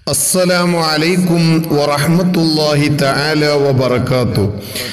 السلام عليكم ورحمة الله تعالى وبركاته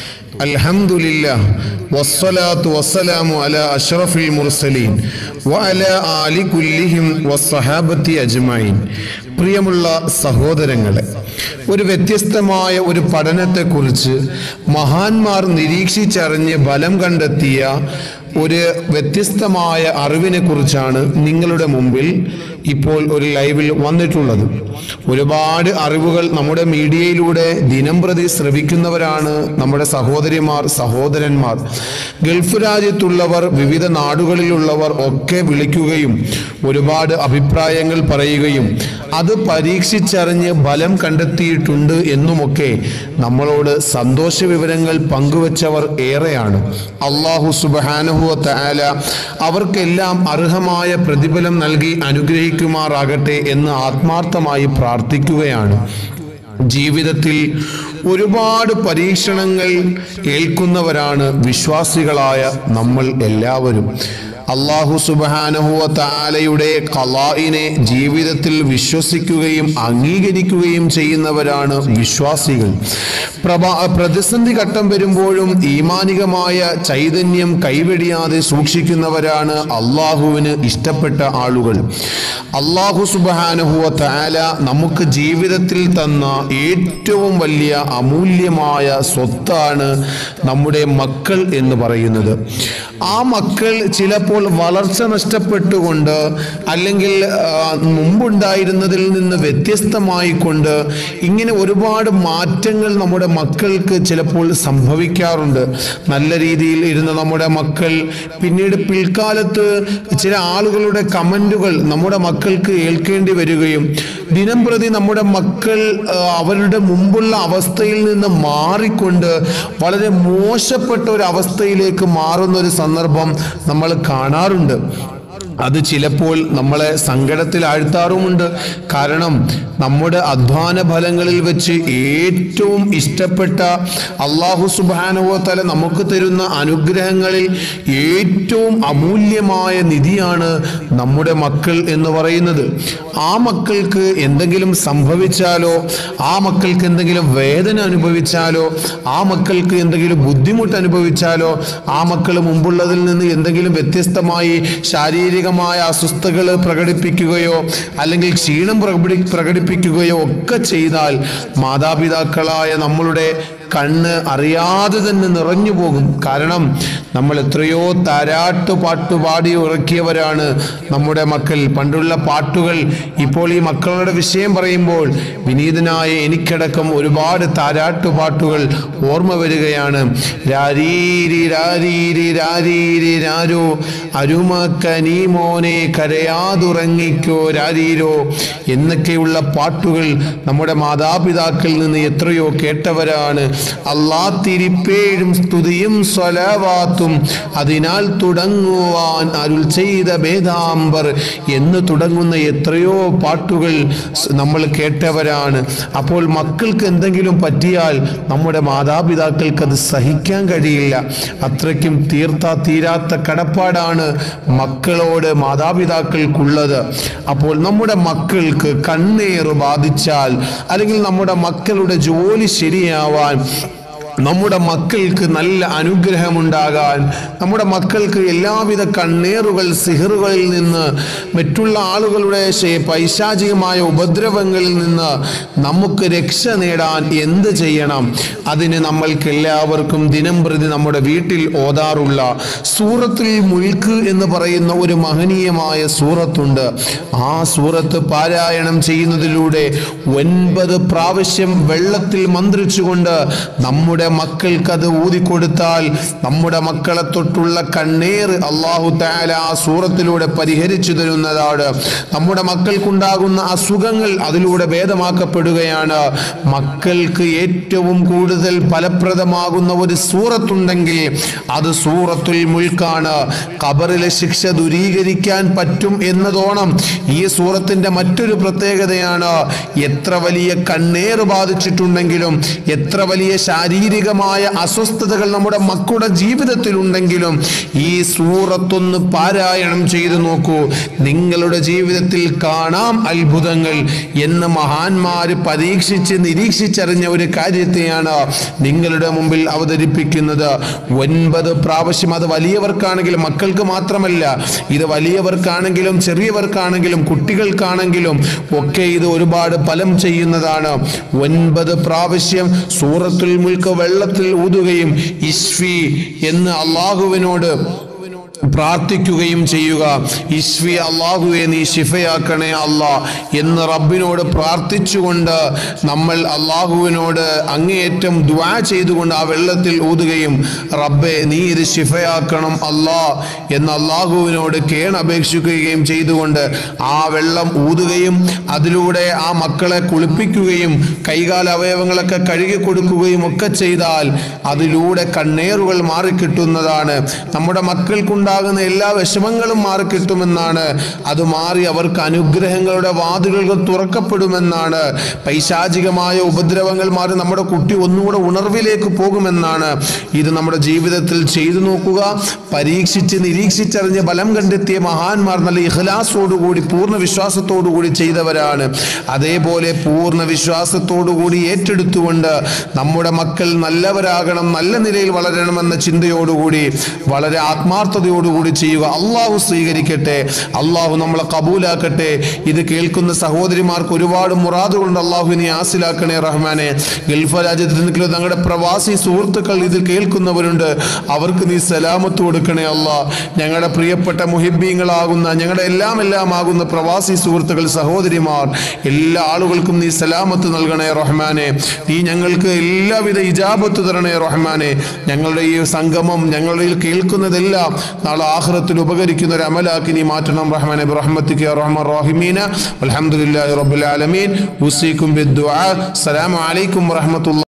الحمد لله والصلاة والسلام على أشرف المرسلين وعلى آل كلهم والصحابة أجمعين പ്രിയമുള്ള സഹോദരങ്ങളെ ഒരു വ്യത്യസ്തമായ ഒരു പഠനത്തെക്കുറിച്ച് മഹാന്മാർ നിരീക്ഷിച്ചറിഞ്ഞ് ഫലം കണ്ടെത്തിയ ഒരു വ്യത്യസ്തമായ അറിവിനെ കുറിച്ചാണ് നിങ്ങളുടെ മുമ്പിൽ ഇപ്പോൾ ഒരു ലൈവിൽ വന്നിട്ടുള്ളത് ഒരുപാട് അറിവുകൾ നമ്മുടെ മീഡിയയിലൂടെ ദിനം പ്രതി ശ്രവിക്കുന്നവരാണ് നമ്മുടെ സഹോദരിമാർ സഹോദരന്മാർ ഗൾഫ് രാജ്യത്തുള്ളവർ വിവിധ നാടുകളിലുള്ളവർ ഒക്കെ വിളിക്കുകയും ഒരുപാട് അഭിപ്രായങ്ങൾ പറയുകയും അത് പരീക്ഷിച്ചറിഞ്ഞ് ഫലം കണ്ടെത്തിയിട്ടുണ്ട് എന്നുമൊക്കെ നമ്മളോട് സന്തോഷ വിവരങ്ങൾ പങ്കുവച്ചവർ ഏറെയാണ് അള്ളാഹു സുബാനുഹുവ തആല അവർക്കെല്ലാം അർഹമായ പ്രതിഫലം നൽകി അനുഗ്രഹിക്കുമാറാകട്ടെ എന്ന് ആത്മാർത്ഥമായി പ്രാർത്ഥിക്കുകയാണ് ജീവിതത്തിൽ ഒരുപാട് പരീക്ഷണങ്ങൾ ഏൽക്കുന്നവരാണ് വിശ്വാസികളായ നമ്മൾ എല്ലാവരും അള്ളാഹു സുബാനഹുവ താലയുടെ കലായിനെ ജീവിതത്തിൽ വിശ്വസിക്കുകയും അംഗീകരിക്കുകയും ചെയ്യുന്നവരാണ് വിശ്വാസികൾ പ്രഭാ പ്രതിസന്ധി ഘട്ടം വരുമ്പോഴും ഈമാനികമായ ചൈതന്യം കൈവെടിയാതെ സൂക്ഷിക്കുന്നവരാണ് അള്ളാഹുവിന് ഇഷ്ടപ്പെട്ട ആളുകൾ അള്ളാഹു സുബാനഹുവ താല നമുക്ക് ജീവിതത്തിൽ തന്ന ഏറ്റവും വലിയ അമൂല്യമായ സ്വത്താണ് നമ്മുടെ മക്കൾ എന്ന് പറയുന്നത് ആ മക്കൾ ചിലപ്പോൾ വളർച്ച നഷ്ടപ്പെട്ടുകൊണ്ട് അല്ലെങ്കിൽ ആ, മുമ്പുണ്ടായിരുന്നതിൽ നിന്ന് വ്യത്യസ്തമായി കൊണ്ട് ഇങ്ങനെ ഒരുപാട് മാറ്റങ്ങൾ നമ്മുടെ മക്കൾക്ക് ചിലപ്പോൾ സംഭവിക്കാറുണ്ട് നല്ല രീതിയിൽ ഇരുന്ന നമ്മുടെ മക്കൾ പിന്നീട് പിൽക്കാലത്ത് ചില ആളുകളുടെ കമന്റുകൾ നമ്മുടെ മക്കൾക്ക് ഏൽക്കേണ്ടി വരികയും ദിനം പ്രതി നമ്മുടെ മക്കൾ ആ, അവരുടെ മുമ്പുള്ള അവസ്ഥയിൽ നിന്ന് മാറിക്കൊണ്ട് വളരെ മോശപ്പെട്ട ഒരു അവസ്ഥയിലേക്ക് മാറുന്ന ഒരു സന്ദർഭം നമ്മൾ കാണാറുണ്ട് അത് ചിലപ്പോൾ നമ്മളെ സങ്കടത്തിൽ ആഴ്ത്താറുമുണ്ട് കാരണം നമ്മുടെ അധ്വാന ഫലങ്ങളിൽ വെച്ച് ഏറ്റവും ഇഷ്ടപ്പെട്ട അള്ളാഹു സുബാനുവത്തല നമുക്ക് തരുന്ന അനുഗ്രഹങ്ങളിൽ ഏറ്റവും അമൂല്യമായ നിധിയാണ് നമ്മുടെ മക്കൾ എന്ന് പറയുന്നത് ആ മക്കൾക്ക് എന്തെങ്കിലും സംഭവിച്ചാലോ ആ മക്കൾക്ക് എന്തെങ്കിലും വേദന അനുഭവിച്ചാലോ ആ മക്കൾക്ക് എന്തെങ്കിലും ബുദ്ധിമുട്ട് അനുഭവിച്ചാലോ ആ മക്കൾ മുമ്പുള്ളതിൽ നിന്ന് എന്തെങ്കിലും വ്യത്യസ്തമായി ശാരീരികമായ അസ്വസ്ഥതകൾ പ്രകടിപ്പിക്കുകയോ അല്ലെങ്കിൽ ക്ഷീണം പ്രകടി- പ്രകടിപ്പിക്കുകയോ ഒക്കെ ചെയ്താൽ മാതാപിതാക്കളായ നമ്മളുടെ കണ്ണ് അറിയാതെ തന്നെ നിറഞ്ഞു പോകും കാരണം നമ്മൾ എത്രയോ താരാട്ട് പാട്ട് പാടി ഉറക്കിയവരാണ് നമ്മുടെ മക്കൾ പണ്ടുള്ള പാട്ടുകൾ ഇപ്പോൾ ഈ മക്കളുടെ വിഷയം പറയുമ്പോൾ വിനീതനായ എനിക്കടക്കം ഒരുപാട് താരാട്ട് പാട്ടുകൾ ഓർമ്മ വരികയാണ് രാരീരി രാരീരി രാരീരി രാരോ അരുമക്ക നീ മോനെ കരയാതുറങ്ങിക്കോ രാരീരോ എന്നൊക്കെയുള്ള പാട്ടുകൾ നമ്മുടെ മാതാപിതാക്കളിൽ നിന്ന് എത്രയോ കേട്ടവരാണ് അള്ളാ തിരിപ്പേഴും സ്തുതിയും സ്വലവാത്തും അതിനാൽ തുടങ്ങുവാൻ അരുൾ ചെയ്ത ഭേദാംബർ എന്ന് തുടങ്ങുന്ന എത്രയോ പാട്ടുകൾ സ് നമ്മൾ കേട്ടവരാണ് അപ്പോൾ മക്കൾക്ക് എന്തെങ്കിലും പറ്റിയാൽ നമ്മുടെ മാതാപിതാക്കൾക്ക് അത് സഹിക്കാൻ കഴിയില്ല അത്രയ്ക്കും തീർത്ത തീരാത്ത കടപ്പാടാണ് മക്കളോട് മാതാപിതാക്കൾക്കുള്ളത് അപ്പോൾ നമ്മുടെ മക്കൾക്ക് കണ്ണേറ് ബാധിച്ചാൽ അല്ലെങ്കിൽ നമ്മുടെ മക്കളുടെ ജോലി ശരിയാവാൻ നമ്മുടെ മക്കൾക്ക് നല്ല അനുഗ്രഹമുണ്ടാകാൻ നമ്മുടെ മക്കൾക്ക് എല്ലാവിധ കണ്ണേറുകൾ സിഹറുകളിൽ നിന്ന് മറ്റുള്ള ആളുകളുടെ ശേ- പൈശാചികമായ ഉപദ്രവങ്ങളിൽ നിന്ന് നമുക്ക് രക്ഷ നേടാൻ എന്ത് ചെയ്യണം അതിന് നമ്മൾക്ക് എല്ലാവർക്കും ദിനം പ്രതി നമ്മുടെ വീട്ടിൽ ഓതാറുള്ള സൂറത്തുൽ മുൽക്ക് എന്ന് പറയുന്ന ഒരു മഹനീയമായ സൂറത്തുണ്ട് ആ സൂറത്ത് പാരായണം ചെയ്യുന്നതിലൂടെ ഒൻപത് പ്രാവശ്യം വെള്ളത്തിൽ മന്ത്രിച്ചുകൊണ്ട് നമ്മുടെ മക്കൾക്ക് അത് ഊതിക്കൊടുത്താൽ നമ്മുടെ മക്കളെ തൊട്ടുള്ള കണ്ണേറ് അള്ളാഹു താല ആ സൂറത്തിലൂടെ പരിഹരിച്ചു തരുന്നതാണ് നമ്മുടെ മക്കൾക്കുണ്ടാകുന്ന അസുഖങ്ങൾ അതിലൂടെ ഭേദമാക്കപ്പെടുകയാണ് മക്കൾക്ക് ഏറ്റവും കൂടുതൽ ഫലപ്രദമാകുന്ന ഒരു സൂറത്തുണ്ടെങ്കിൽ അത് സൂറത്തുൽ മുൽക്കാണ് ഖബറിലെ ശിക്ഷ ദൂരീകരിക്കാൻ പറ്റും എന്നതോണം ഈ സൂറത്തിന്റെ മറ്റൊരു പ്രത്യേകതയാണ് എത്ര വലിയ കണ്ണേറ് ബാധിച്ചിട്ടുണ്ടെങ്കിലും എത്ര വലിയ ശാരീരിക ശാരീരികമായ അസ്വസ്ഥതകൾ നമ്മുടെ മക്കളുടെ ജീവിതത്തിൽ ഉണ്ടെങ്കിലും ഈ സൂറത്തൊന്ന് പാരായണം ചെയ്തു നോക്കൂ നിങ്ങളുടെ ജീവിതത്തിൽ കാണാം അത്ഭുതങ്ങൾ എന്ന് മഹാന്മാര് പരീക്ഷിച്ച് നിരീക്ഷിച്ചറിഞ്ഞ ഒരു കാര്യത്തെയാണ് നിങ്ങളുടെ മുമ്പിൽ അവതരിപ്പിക്കുന്നത് ഒൻപത് പ്രാവശ്യം അത് വലിയവർക്കാണെങ്കിലും മക്കൾക്ക് മാത്രമല്ല ഇത് വലിയവർക്കാണെങ്കിലും ചെറിയവർക്കാണെങ്കിലും കുട്ടികൾക്കാണെങ്കിലും ഒക്കെ ഇത് ഒരുപാട് ഫലം ചെയ്യുന്നതാണ് ഒൻപത് പ്രാവശ്യം സൂറത്തുൽ മുൽക്ക് വെള്ളത്തിൽ ഊതുകയും ഇഷ്ഫി എന്ന് അള്ളാഹുവിനോട് പ്രാർത്ഥിക്കുകയും ചെയ്യുക ഇഷ്വി അള്ളാഹുവെ നീ ശിഫയാക്കണേ അല്ലാ എന്ന് റബ്ബിനോട് പ്രാർത്ഥിച്ചുകൊണ്ട് നമ്മൾ അള്ളാഹുവിനോട് അങ്ങേയറ്റം ദ്വാ ചെയ്തുകൊണ്ട് ആ വെള്ളത്തിൽ ഊതുകയും റബ്ബെ നീ ഇത് ശിഫയാക്കണം അല്ലാ എന്ന് അള്ളാഹുവിനോട് കേണപേക്ഷിക്കുകയും ചെയ്തുകൊണ്ട് ആ വെള്ളം ഊതുകയും അതിലൂടെ ആ മക്കളെ കുളിപ്പിക്കുകയും കൈകാല അവയവങ്ങളൊക്കെ കഴുകി കൊടുക്കുകയും ഒക്കെ ചെയ്താൽ അതിലൂടെ കണ്ണേറുകൾ മാറിക്കിട്ടുന്നതാണ് നമ്മുടെ മക്കൾക്കുണ്ടാകുന്ന എല്ലാ വിഷമങ്ങളും മാറിക്കിട്ടുമെന്നാണ് അത് മാറി അവർക്ക് അനുഗ്രഹങ്ങളുടെ വാതിലുകൾ തുറക്കപ്പെടുമെന്നാണ് പൈശാചികമായ ഉപദ്രവങ്ങൾ മാറി നമ്മുടെ കുട്ടി ഒന്നുകൂടെ ഉണർവിലേക്ക് പോകുമെന്നാണ് ഇത് നമ്മുടെ ജീവിതത്തിൽ ചെയ്തു നോക്കുക പരീക്ഷിച്ച് നിരീക്ഷിച്ചറിഞ്ഞ് ബലം കണ്ടെത്തിയ മഹാന്മാർ നല്ല ഇഖ്ലാസോടുകൂടി പൂർണ്ണ വിശ്വാസത്തോടുകൂടി ചെയ്തവരാണ് അതേപോലെ പൂർണ്ണ വിശ്വാസത്തോടുകൂടി ഏറ്റെടുത്തുകൊണ്ട് നമ്മുടെ മക്കൾ നല്ലവരാകണം നല്ല നിലയിൽ വളരണമെന്ന ചിന്തയോടുകൂടി വളരെ ആത്മാർത്ഥതയോടുകൂടി ചെയ്യുക അള്ളാഹു സ്വീകരിക്കട്ടെ അള്ളാഹു നമ്മളെ കബൂലാക്കട്ടെ ഇത് കേൾക്കുന്ന സഹോദരിമാർക്ക് ഒരുപാട് മുറാദുകളുണ്ട് അള്ളാഹു നീ ആസിലാക്കണേ റഹ്മാനെ ഗൾഫ് രാജ്യത്ത് നിൽക്കുന്ന ഞങ്ങളുടെ പ്രവാസി സുഹൃത്തുക്കൾ ഇത് കേൾക്കുന്നവരുണ്ട് അവർക്ക് നീ സലാമത്ത് കൊടുക്കണേ അല്ല ഞങ്ങളുടെ പ്രിയപ്പെട്ട മുഹിബീങ്ങളാകുന്ന ഞങ്ങളുടെ എല്ലാം എല്ലാം ആകുന്ന പ്രവാസി സുഹൃത്തുക്കൾ സഹോദരിമാർ എല്ലാ ആളുകൾക്കും നീ സലാമത്ത് നൽകണേ റഹ്മാനെ നീ ഞങ്ങൾക്ക് എല്ലാവിധ ഇജാബത്ത് തരണേ റഹ്മാനെ ഞങ്ങളുടെ ഈ സംഗമം ഞങ്ങളുടെ ഈ കേൾക്കുന്നതെല്ലാം നാളെ ആഹ്റത്തിൽ ഉപകരിക്കുന്ന ഒരു അമലാക്കി നീ മാറ്റണം റഹ്മാനെ റഹ്മത്തിക്ക് റഹ്മാൻ റഹിമീന അൽഹംദുലില്ലാഹി റബ്ബിൽ ആലമീൻ ഉസീക്കും ബിദ്ദുആ അസ്സലാമു അലൈക്കും വറഹ്മത്തുള്ളാഹി